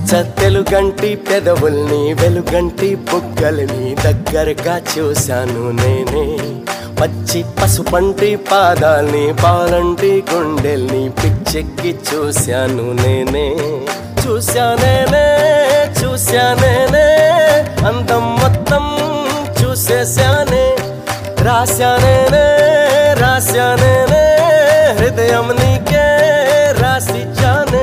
అచ్చ తెలుగంటి పెదవుల్ని వెలుగంటి బుగ్గల్ని దగ్గరగా చూశాను నేనే పచ్చి పసుపంటి పాదాల్ని పాలంటి గుండెల్ని పిచ్చెక్కి చూశాను నేనే చూశానేనే చూశానేనే అందం మొత్తం చూసేశానే రాశానేనే రాశానేనే హృదయం నీకే రాసిచ్చానే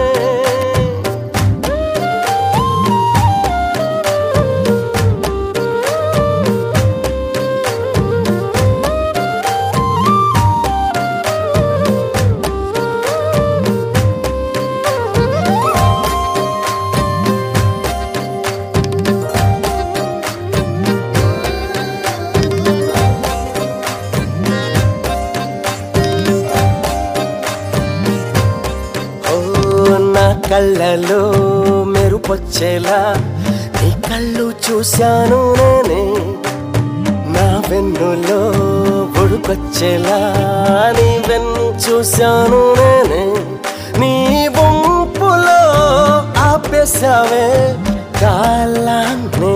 ఓ నా కళ్ళలో మెరుపొచ్చేలా నీ కళ్ళు చూశాను నేనే నా వెన్నులో ఉడుకొచ్చేలా నీ వెన్ను చూశాను నేనే నీ వంపులో ఆపేశావే కాలాన్నే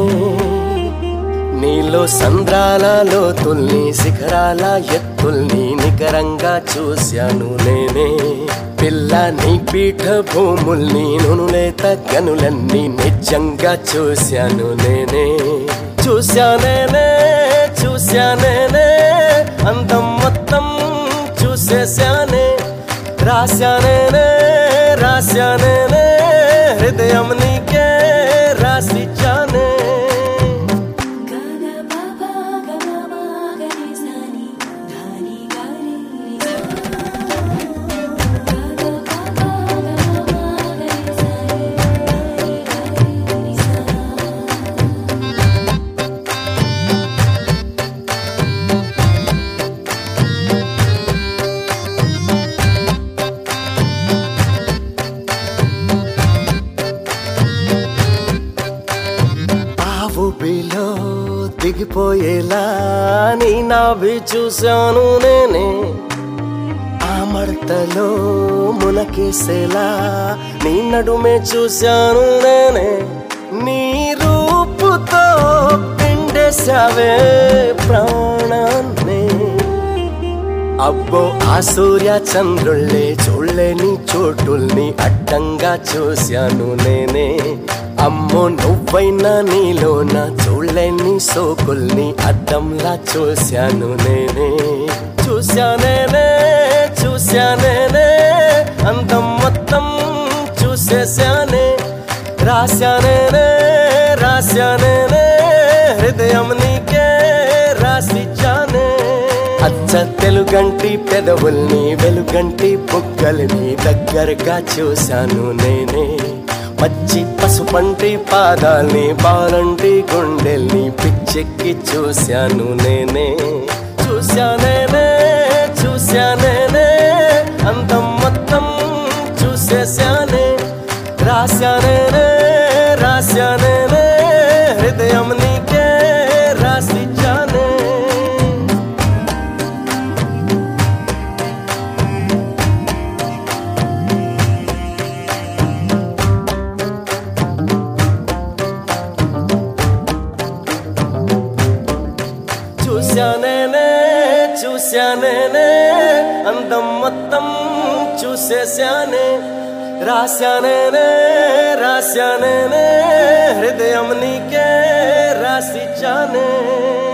నీలో సంద్రాలలో తుల్ని శిఖరాల ఎత్తుల్ని నికరంగా చూశాను నేనే పిల్ల నీ పీఠ భూముల్ని నునులేత గనులన్నీ నిజంగా చూశాను నేనే చూశానేనే చూశానేనే అందం మొత్తం చూసేశానే రాశానేనే రాశానేనే హృదయం నీకే రాసిచ్చానే గగ పప గగ మగరి సని ధని గరి గగ పప గగ మగరి సని ధని గరి ఆవు బిలో దిగిపోయేలా నీ నాభి చూశాను నేనే ఆ మడతలో మునకేసేలా నీ నడుమే చూశాను నేనే నీ రూపుతో పిండేశావే ప్రాణాన్ని అబ్బో ఆ సూర్య చంద్రుల్ని చూడలేని చోటుల్ని అడ్డంగా చూశాను నేనే అమ్మో నువ్వైనా నీలోన చూడలేని సోకుల్ని అద్దంలా చూశాను నేనే చూశానేనే చూశానేనే అందం మొత్తం చూసేశానే రాశానేనే రాశానేనే హృదయం నీకే రాసిచ్చానే అచ్చ తెలుగంటి పెదవుల్ని వెలుగంటి బుగ్గల్ని దగ్గరగా చూశాను నేనే పచ్చి పసుపంటి పాదాల్ని పాలంటి గుండెల్ని పిచ్చెక్కి చూశాను నేనే చూశానేనే చూశానేనే అందం మొత్తం చూసేశానే రాశానేనే రాశానేనే హృదయం నీకే రాసిచ్చానే చూశానేనే చూశానేనే అందం మొత్తం చూసేశానే రాశానేనే రాశానేనే హృదయం నీకే రాసిచ్చానే